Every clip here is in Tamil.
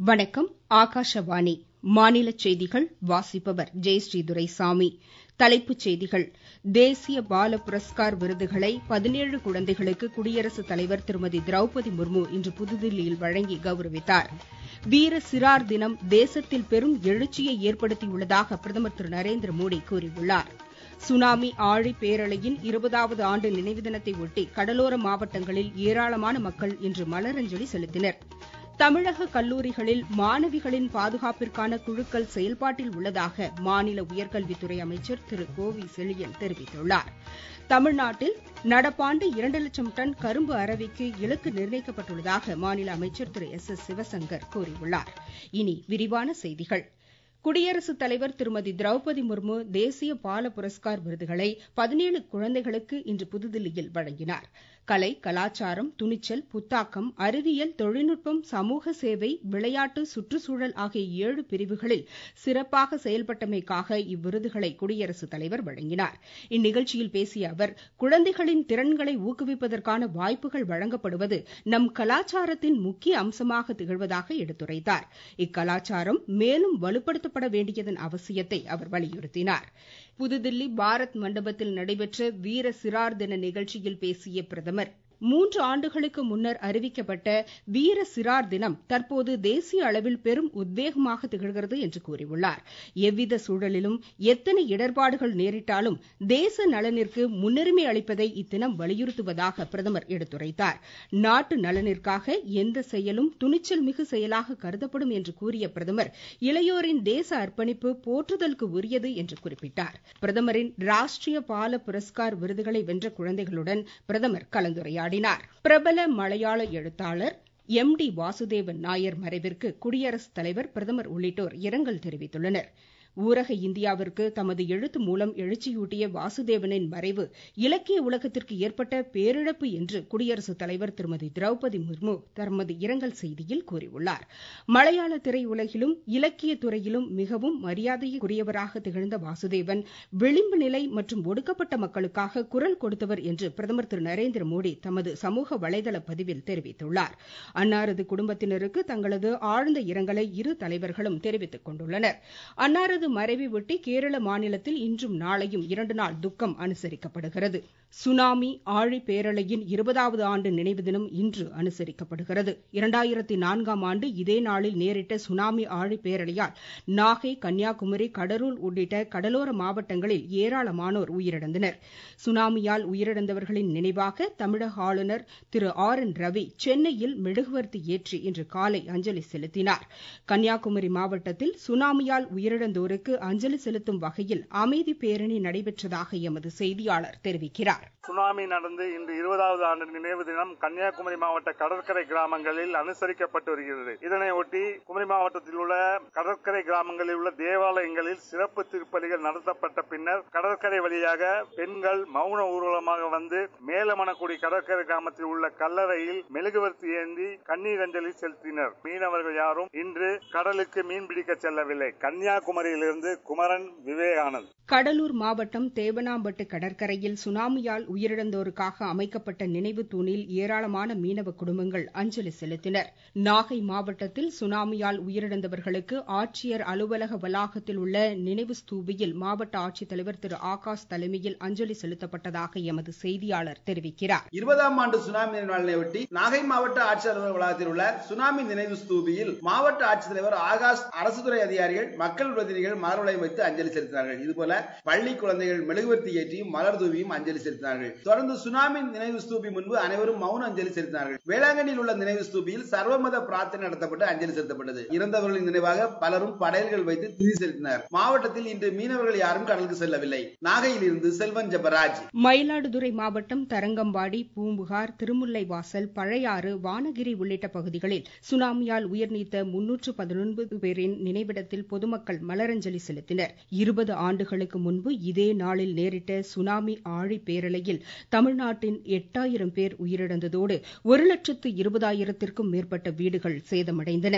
வணக்கம் ஆகாஷவாணி மாநில செய்திகள் வாசிப்பவர் ஜெயஸ்ரீ துரைசாமி தலைப்புச் செய்திகள் தேசிய பால புரஸ்கார் விருதுகளை பதினேழு குழந்தைகளுக்கு குடியரசுத் தலைவர் திருமதி திரௌபதி முர்மு இன்று புதுதில்லியில் வழங்கி கௌரவித்தார் வீர சிறார் தினம் தேசத்தில் பெரும் எழுச்சியை ஏற்படுத்தியுள்ளதாக பிரதமர் திரு நரேந்திர மோடி கூறியுள்ளார் சுனாமி ஆழி பேரலையின் இருபதாவது ஆண்டு நினைவு தினத்தை ஒட்டி கடலோர மாவட்டங்களில் ஏராளமான மக்கள் இன்று மலரஞ்சலி செலுத்தினர் தமிழக கல்லூரிகளில் மாணவிகளின் பாதுகாப்பிற்கான குழுக்கள் செயல்பாட்டில் உள்ளதாக மாநில உயர்கல்வித்துறை அமைச்சர் திரு கோவி செழியன் தெரிவித்துள்ளார் தமிழ்நாட்டில் நடப்பாண்டு இரண்டு லட்சம் டன் கரும்பு அரவைக்கு இலக்கு நிர்ணயிக்கப்பட்டுள்ளதாக மாநில அமைச்சர் திரு எஸ் எஸ் சிவசங்கர் கூறியுள்ளார் இனி விரிவான செய்திகள் குடியரசுத் தலைவர் திருமதி திரௌபதி முர்மு தேசிய பால புரஸ்கார் விருதுகளை பதினேழு குழந்தைகளுக்கு இன்று புதுதில்லியில் வழங்கினார் கலை கலாச்சாரம் துணிச்சல் புத்தாக்கம் அறிவியல் தொழில்நுட்பம் சமூக சேவை விளையாட்டு சுற்றுச்சூழல் ஆகிய ஏழு பிரிவுகளில் சிறப்பாக செயல்பட்டமைக்காக இவ்விருதுகளை குடியரசுத் தலைவர் வழங்கினார் இந்நிகழ்ச்சியில் பேசிய அவர் குழந்தைகளின் திறன்களை ஊக்குவிப்பதற்கான வாய்ப்புகள் வழங்கப்படுவது நம் கலாச்சாரத்தின் முக்கிய அம்சமாக திகழ்வதாக எடுத்துரைத்தார் இக்கலாச்சாரம் மேலும் வலுப்படுத்தப்பட வேண்டியதன் அவசியத்தை அவர் வலியுறுத்தினார் புதுதில்லி பாரத் மண்டபத்தில் நடைபெற்ற வீர சிறார் தின நிகழ்ச்சியில் பேசிய பிரதமர் மூன்று ஆண்டுகளுக்கு முன்னர் அறிவிக்கப்பட்ட வீர சிறார் தினம் தற்போது தேசிய அளவில் பெரும் உத்வேகமாக திகழ்கிறது என்று கூறியுள்ளார் எவ்வித சூழலிலும் எத்தனை இடர்பாடுகள் நேரிட்டாலும் தேச நலனிற்கு முன்னுரிமை அளிப்பதை இத்தினம் வலியுறுத்துவதாக பிரதமர் எடுத்துரைத்தார் நாட்டு நலனிற்காக எந்த செயலும் துணிச்சல் மிகு செயலாக கருதப்படும் என்று கூறிய பிரதமர் இளையோரின் தேச அர்ப்பணிப்பு போற்றுதலுக்கு உரியது என்று குறிப்பிட்டார் பிரதமரின் ராஷ்டிரிய பால புரஸ்கார் விருதுகளை வென்ற குழந்தைகளுடன் பிரதமர் கலந்துரையாடினார் பிரபல மலையாள எழுத்தாளர் எம் டி வாசுதேவன் நாயர் மறைவிற்கு குடியரசுத் தலைவர் பிரதமர் உள்ளிட்டோர் இரங்கல் தெரிவித்துள்ளனர் ஊரக இந்தியாவிற்கு தமது எழுத்து மூலம் எழுச்சியூட்டிய வாசுதேவனின் மறைவு இலக்கிய உலகத்திற்கு ஏற்பட்ட பேரிழப்பு என்று குடியரசுத் தலைவர் திருமதி திரௌபதி முர்மு தமது இரங்கல் செய்தியில் கூறியுள்ளார் மலையாள திரையுலகிலும் இலக்கிய துறையிலும் மிகவும் மரியாதைக்குரியவராக திகழ்ந்த வாசுதேவன் விளிம்பு நிலை மற்றும் ஒடுக்கப்பட்ட மக்களுக்காக குரல் கொடுத்தவர் என்று பிரதமர் திரு நரேந்திர மோடி தமது சமூக வலைதள பதிவில் தெரிவித்துள்ளார் அன்னாரது குடும்பத்தினருக்கு தங்களது ஆழ்ந்த இரங்கலை இரு தலைவர்களும் தெரிவித்துக் கொண்டுள்ளனர் அன்னாரது அவரது மறைவை ஒட்டி கேரள மாநிலத்தில் இன்றும் நாளையும் இரண்டு நாள் துக்கம் அனுசரிக்கப்படுகிறது சுனாமி ஆழி பேரலையின் இருபதாவது ஆண்டு நினைவு தினம் இன்று அனுசரிக்கப்படுகிறது இரண்டாயிரத்தி நான்காம் ஆண்டு இதே நாளில் நேரிட்ட சுனாமி ஆழி பேரலையால் நாகை கன்னியாகுமரி கடலூர் உள்ளிட்ட கடலோர மாவட்டங்களில் ஏராளமானோர் உயிரிழந்தனர் சுனாமியால் உயிரிழந்தவர்களின் நினைவாக தமிழக ஆளுநர் திரு ஆர் என் ரவி சென்னையில் மெழுகுவர்த்தி ஏற்றி இன்று காலை அஞ்சலி செலுத்தினார் கன்னியாகுமரி மாவட்டத்தில் சுனாமியால் உயிரிழந்தோருக்கு அஞ்சலி செலுத்தும் வகையில் அமைதி பேரணி நடைபெற்றதாக எமது செய்தியாளர் தெரிவிக்கிறார் சுனாமி நடந்து இன்று இருபதாவது ஆண்டு நினைவு தினம் கன்னியாகுமரி மாவட்ட கடற்கரை கிராமங்களில் அனுசரிக்கப்பட்டு வருகிறது இதனை ஒட்டி குமரி மாவட்டத்தில் உள்ள கடற்கரை கிராமங்களில் உள்ள தேவாலயங்களில் சிறப்பு திருப்பலிகள் நடத்தப்பட்ட பின்னர் கடற்கரை வழியாக பெண்கள் மௌன ஊர்வலமாக வந்து மேலமணக்குடி கடற்கரை கிராமத்தில் உள்ள கல்லறையில் மெழுகுவர்த்தி ஏந்தி கண்ணீர் அஞ்சலி செலுத்தினர் மீனவர்கள் யாரும் இன்று கடலுக்கு மீன்பிடிக்க செல்லவில்லை கன்னியாகுமரியிலிருந்து குமரன் விவேகானந்த் கடலூர் மாவட்டம் தேவனாம்பட்டு கடற்கரையில் சுனாமியால் உயிரிழந்தோருக்காக அமைக்கப்பட்ட நினைவு தூணில் ஏராளமான மீனவ குடும்பங்கள் அஞ்சலி செலுத்தினர் நாகை மாவட்டத்தில் சுனாமியால் உயிரிழந்தவர்களுக்கு ஆட்சியர் அலுவலக வளாகத்தில் உள்ள நினைவு ஸ்தூபியில் மாவட்ட ஆட்சித்தலைவர் திரு ஆகாஷ் தலைமையில் அஞ்சலி செலுத்தப்பட்டதாக எமது செய்தியாளர் தெரிவிக்கிறார் இருபதாம் ஆண்டு சுனாமி நாளினையொட்டி நாகை மாவட்ட ஆட்சியர் அலுவலக வளாகத்தில் உள்ள சுனாமி நினைவு ஸ்தூபியில் மாவட்ட ஆட்சித்தலைவர் ஆகாஷ் அரசுத்துறை அதிகாரிகள் மக்கள் பிரதிநிதிகள் மலர்வளையம் வைத்து அஞ்சலி செலுத்தினார்கள் இதுபோல பள்ளி குழந்தைகள் மெழுகுவர்த்தி ஏற்றியும் மலர் தூவியும் அஞ்சலி செலுத்தினார்கள் தொடர்ந்து சுனாமி நினைவு ஸ்தூபி முன்பு அனைவரும் மௌன அஞ்சலி செலுத்தினார்கள் வேளாங்கண்ணியில் உள்ள நினைவு ஸ்தூபியில் சர்வமத பிரார்த்தனை நடத்தப்பட்டு அஞ்சலி செலுத்தப்பட்டது இறந்தவர்களின் நினைவாக பலரும் படையல்கள் வைத்து திதி செலுத்தினர் மாவட்டத்தில் இன்று மீனவர்கள் யாரும் கடலுக்கு செல்லவில்லை நாகையில் இருந்து செல்வன் ஜபராஜ் மயிலாடுதுறை மாவட்டம் தரங்கம்பாடி பூம்புகார் திருமுல்லைவாசல் பழையாறு வானகிரி உள்ளிட்ட பகுதிகளில் சுனாமியால் உயிர் நீத்த முன்னூற்று பதினொன்பது பேரின் நினைவிடத்தில் பொதுமக்கள் மலரஞ்சலி செலுத்தினர் இருபது ஆண்டுகளுக்கு முன்பு இதே நாளில் நேரிட்ட சுனாமி ஆழி பேரலையில் தமிழ்நாட்டின் எட்டாயிரம் பேர் உயிரிழந்ததோடு ஒரு லட்சத்து இருபதாயிரத்திற்கும் மேற்பட்ட வீடுகள் சேதமடைந்தன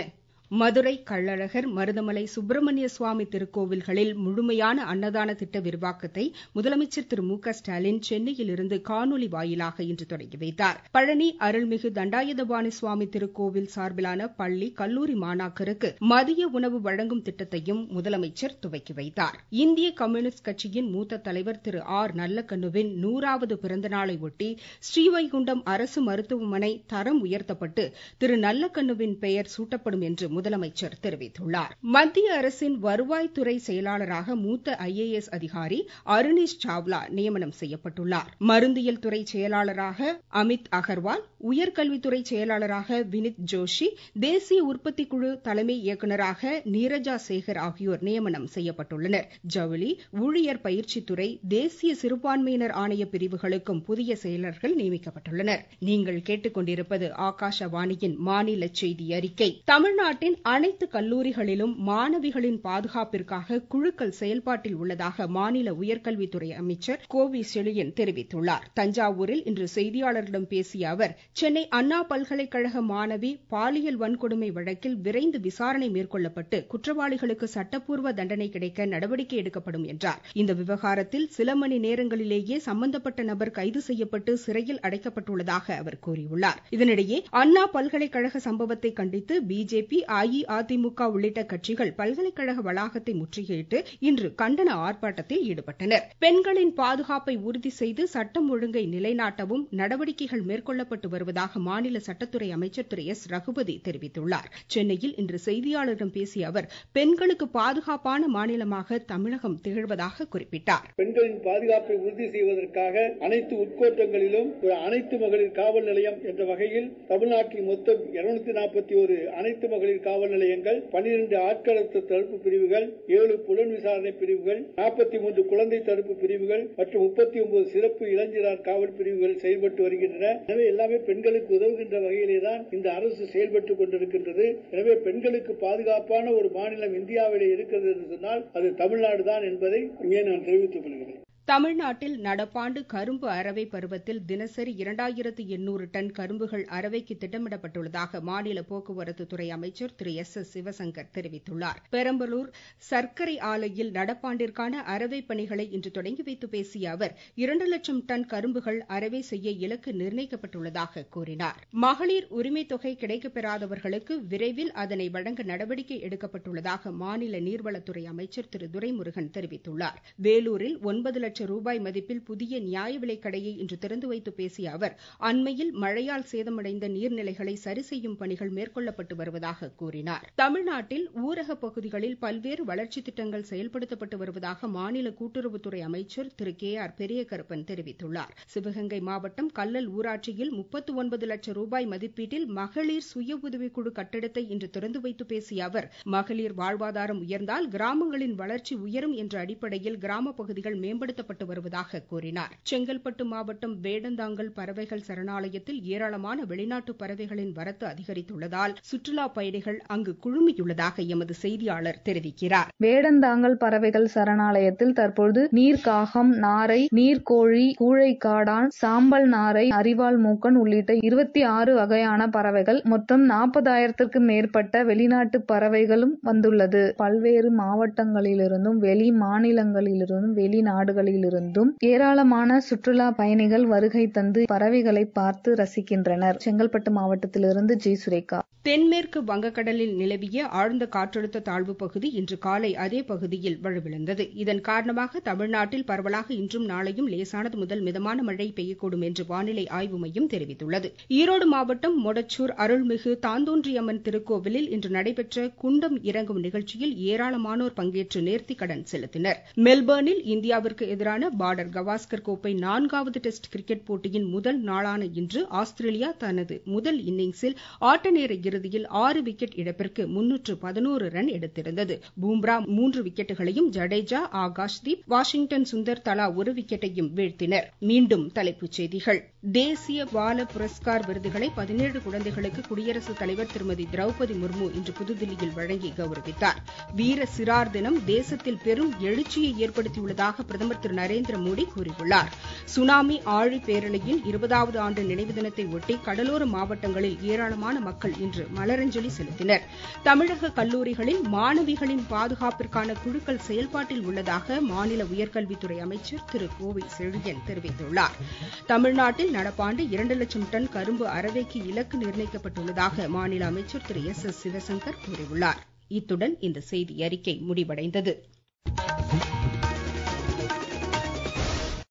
மதுரை கள்ளழகர் மருதமலை சுப்பிரமணிய சுவாமி திருக்கோவில்களில் முழுமையான அன்னதான திட்ட விரிவாக்கத்தை முதலமைச்சர் திரு மு க ஸ்டாலின் சென்னையிலிருந்து காணொலி வாயிலாக இன்று தொடங்கி வைத்தார் பழனி அருள்மிகு தண்டாயுதபாணி சுவாமி திருக்கோவில் சார்பிலான பள்ளி கல்லூரி மாணாக்கருக்கு மதிய உணவு வழங்கும் திட்டத்தையும் முதலமைச்சர் துவக்கி வைத்தார் இந்திய கம்யூனிஸ்ட் கட்சியின் மூத்த தலைவர் திரு ஆர் நல்லக்கண்ணுவின் நூறாவது பிறந்த நாளை ஒட்டி ஸ்ரீவைகுண்டம் அரசு மருத்துவமனை தரம் உயர்த்தப்பட்டு திரு நல்லக்கண்ணுவின் பெயர் சூட்டப்படும் என்று முதலமைச்சர் தெரிவித்துள்ளார் மத்திய அரசின் வருவாய்த்துறை செயலாளராக மூத்த ஐ ஏ எஸ் அதிகாரி அருணேஷ் சாவ்லா நியமனம் செய்யப்பட்டுள்ளார் மருந்தியல் துறை செயலாளராக அமித் அகர்வால் உயர்கல்வித்துறை செயலாளராக வினித் ஜோஷி தேசிய உற்பத்தி குழு தலைமை இயக்குநராக நீரஜா சேகர் ஆகியோர் நியமனம் செய்யப்பட்டுள்ளனர் ஜவுளி ஊழியர் பயிற்சித்துறை தேசிய சிறுபான்மையினர் ஆணைய பிரிவுகளுக்கும் புதிய செயலர்கள் நியமிக்கப்பட்டுள்ளனர் நீங்கள் கேட்டுக்கொண்டிருப்பது ஆகாஷவாணியின் மாநில செய்தி அறிக்கை தமிழ்நாட்டின் அனைத்து கல்லூரிகளிலும் மாணவிகளின் பாதுகாப்பிற்காக குழுக்கள் செயல்பாட்டில் உள்ளதாக மாநில உயர்கல்வித்துறை அமைச்சர் கோவி செழியன் தெரிவித்துள்ளார் தஞ்சாவூரில் இன்று செய்தியாளர்களிடம் பேசிய அவர் சென்னை அண்ணா பல்கலைக்கழக மாணவி பாலியல் வன்கொடுமை வழக்கில் விரைந்து விசாரணை மேற்கொள்ளப்பட்டு குற்றவாளிகளுக்கு சட்டப்பூர்வ தண்டனை கிடைக்க நடவடிக்கை எடுக்கப்படும் என்றார் இந்த விவகாரத்தில் சில மணி நேரங்களிலேயே சம்பந்தப்பட்ட நபர் கைது செய்யப்பட்டு சிறையில் அடைக்கப்பட்டுள்ளதாக அவர் கூறியுள்ளார் இதனிடையே அண்ணா பல்கலைக்கழக சம்பவத்தை கண்டித்து பிஜேபி அஇஅதிமுக உள்ளிட்ட கட்சிகள் பல்கலைக்கழக வளாகத்தை முற்றுகையிட்டு இன்று கண்டன ஆர்ப்பாட்டத்தில் ஈடுபட்டனர் பெண்களின் பாதுகாப்பை உறுதி செய்து சட்டம் ஒழுங்கை நிலைநாட்டவும் நடவடிக்கைகள் மேற்கொள்ளப்பட்டு வருவதாக மாநில சட்டத்துறை அமைச்சர் திரு எஸ் ரகுபதி தெரிவித்துள்ளார் சென்னையில் இன்று செய்தியாளர்களிடம் பேசிய அவர் பெண்களுக்கு பாதுகாப்பான மாநிலமாக தமிழகம் திகழ்வதாக குறிப்பிட்டார் பெண்களின் பாதுகாப்பை உறுதி செய்வதற்காக அனைத்து உட்கோட்டங்களிலும் ஒரு அனைத்து மகளிர் காவல் நிலையம் என்ற வகையில் தமிழ்நாட்டில் மொத்தம் இருநூத்தி நாற்பத்தி ஒரு அனைத்து மகளிர் காவல் நிலையங்கள் பனிரெண்டு ஆட்கடத்து தடுப்பு பிரிவுகள் ஏழு புலன் விசாரணை பிரிவுகள் நாற்பத்தி மூன்று குழந்தை தடுப்பு பிரிவுகள் மற்றும் முப்பத்தி ஒன்பது சிறப்பு இளைஞரார் காவல் பிரிவுகள் செயல்பட்டு வருகின்றன எனவே எல்லாமே பெண்களுக்கு உதவுகின்ற வகையிலே தான் இந்த அரசு செயல்பட்டுக் கொண்டிருக்கின்றது எனவே பெண்களுக்கு பாதுகாப்பான ஒரு மாநிலம் இந்தியாவிலே இருக்கிறது என்று சொன்னால் அது தமிழ்நாடு தான் என்பதை இங்கே நான் தெரிவித்துக் கொள்கிறேன் தமிழ்நாட்டில் நடப்பாண்டு கரும்பு அரவை பருவத்தில் தினசரி இரண்டாயிரத்து எண்ணூறு டன் கரும்புகள் அரவைக்கு திட்டமிடப்பட்டுள்ளதாக மாநில போக்குவரத்து துறை அமைச்சர் திரு எஸ் எஸ் சிவசங்கர் தெரிவித்துள்ளார் பெரம்பலூர் சர்க்கரை ஆலையில் நடப்பாண்டிற்கான அரவை பணிகளை இன்று தொடங்கி வைத்து பேசிய அவர் இரண்டு லட்சம் டன் கரும்புகள் அரவை செய்ய இலக்கு நிர்ணயிக்கப்பட்டுள்ளதாக கூறினார் மகளிர் உரிமைத் தொகை கிடைக்கப்பெறாதவர்களுக்கு விரைவில் அதனை வழங்க நடவடிக்கை எடுக்கப்பட்டுள்ளதாக மாநில நீர்வளத்துறை அமைச்சர் திரு துரைமுருகன் தெரிவித்துள்ளார் வேலூரில் ஒன்பது லட்சம் ரூபாய் மதிப்பில் புதிய நியாய விலைக் கடையை இன்று திறந்து வைத்து பேசிய அவர் அண்மையில் மழையால் சேதமடைந்த நீர்நிலைகளை சரி செய்யும் பணிகள் மேற்கொள்ளப்பட்டு வருவதாக கூறினார் தமிழ்நாட்டில் ஊரகப் பகுதிகளில் பல்வேறு வளர்ச்சித் திட்டங்கள் செயல்படுத்தப்பட்டு வருவதாக மாநில கூட்டுறவுத்துறை அமைச்சர் திரு கே ஆர் பெரியகருப்பன் தெரிவித்துள்ளார் சிவகங்கை மாவட்டம் கல்லல் ஊராட்சியில் முப்பத்து ஒன்பது லட்சம் ரூபாய் மதிப்பீட்டில் மகளிர் சுய உதவிக்குழு கட்டிடத்தை இன்று திறந்து வைத்து பேசிய அவர் மகளிர் வாழ்வாதாரம் உயர்ந்தால் கிராமங்களின் வளர்ச்சி உயரும் என்ற அடிப்படையில் கிராமப் பகுதிகள் மேம்படுத்தப்பட்டு வருவதாக கூறினார் செங்கல்பட்டு மாவட்டம் வேடந்தாங்கல் பறவைகள் சரணாலயத்தில் ஏராளமான வெளிநாட்டு பறவைகளின் வரத்து அதிகரித்துள்ளதால் சுற்றுலாப் பயணிகள் அங்கு குழுமியுள்ளதாக எமது செய்தியாளர் தெரிவிக்கிறார் வேடந்தாங்கல் பறவைகள் சரணாலயத்தில் தற்பொழுது நீர்க்காகம் நாரை நீர்க்கோழி கூழைக்காடான் சாம்பல் நாரை அரிவாள் மூக்கன் உள்ளிட்ட இருபத்தி ஆறு வகையான பறவைகள் மொத்தம் நாற்பதாயிரத்திற்கும் மேற்பட்ட வெளிநாட்டு பறவைகளும் வந்துள்ளது பல்வேறு மாவட்டங்களிலிருந்தும் வெளி மாநிலங்களிலிருந்தும் வெளிநாடுகளிலிருந்தும் ஏராளமான சுற்றுலா பயணிகள் வருகை தந்து பறவைகளை பார்த்து ரசிக்கின்றனர் செங்கல்பட்டு மாவட்டத்திலிருந்து ஜி சுரேகா தென்மேற்கு வங்கக்கடலில் நிலவிய ஆழ்ந்த காற்றழுத்த தாழ்வு பகுதி இன்று காலை அதே பகுதியில் வலுவிழந்தது இதன் காரணமாக தமிழ்நாட்டில் பரவலாக இன்றும் நாளையும் லேசானது முதல் மிதமான மழை பெய்யக்கூடும் என்று வானிலை ஆய்வு மையம் தெரிவித்துள்ளது ஈரோடு மாவட்டம் மொடச்சூர் அருள்மிகு தாந்தோன்றியம்மன் திருக்கோவிலில் இன்று நடைபெற்ற குண்டம் இறங்கும் நிகழ்ச்சியில் ஏராளமானோர் பங்கேற்று நேர்த்திக்கடன் செலுத்தினர் மெல்பர்னில் இந்தியாவிற்கு எதிரான பார்டர் கவாஸ்கர் கோப்பை நான்காவது டெஸ்ட் கிரிக்கெட் போட்டியின் முதல் நாளான இன்று ஆஸ்திரேலியா தனது முதல் இன்னிங்ஸில் ஆட்ட நேர இறுதியில் ஆறு விக்கெட் இழப்பிற்கு முன்னூற்று பதினோரு ரன் எடுத்திருந்தது பூம்ரா மூன்று விக்கெட்டுகளையும் ஜடேஜா ஆகாஷ்தீப் வாஷிங்டன் சுந்தர் தலா ஒரு விக்கெட்டையும் வீழ்த்தினர் மீண்டும் தலைப்புச் செய்திகள் தேசிய பால புரஸ்கார் விருதுகளை பதினேழு குழந்தைகளுக்கு குடியரசுத் தலைவர் திருமதி திரௌபதி முர்மு இன்று புதுதில்லியில் வழங்கி கௌரவித்தார் வீர சிறார் தினம் தேசத்தில் பெரும் எழுச்சியை ஏற்படுத்தியுள்ளதாக பிரதமர் திரு நரேந்திர மோடி கூறியுள்ளார் சுனாமி ஆழி பேரலையின் இருபதாவது ஆண்டு நினைவு தினத்தை ஒட்டி கடலோர மாவட்டங்களில் ஏராளமான மக்கள் இன்று மலரஞ்சலி செலுத்தினர் தமிழக கல்லூரிகளில் மாணவிகளின் பாதுகாப்பிற்கான குழுக்கள் செயல்பாட்டில் உள்ளதாக மாநில உயர்கல்வித்துறை அமைச்சர் திரு கோவை செழியன் தெரிவித்துள்ளார் தமிழ்நாட்டில் நடப்பாண்டு இரண்டு லட்சம் டன் கரும்பு அரவைக்கு இலக்கு நிர்ணயிக்கப்பட்டுள்ளதாக மாநில அமைச்சர் திரு எஸ் எஸ் சிவசங்கர் கூறியுள்ளார் இத்துடன் இந்த செய்தி அறிக்கை முடிவடைந்தது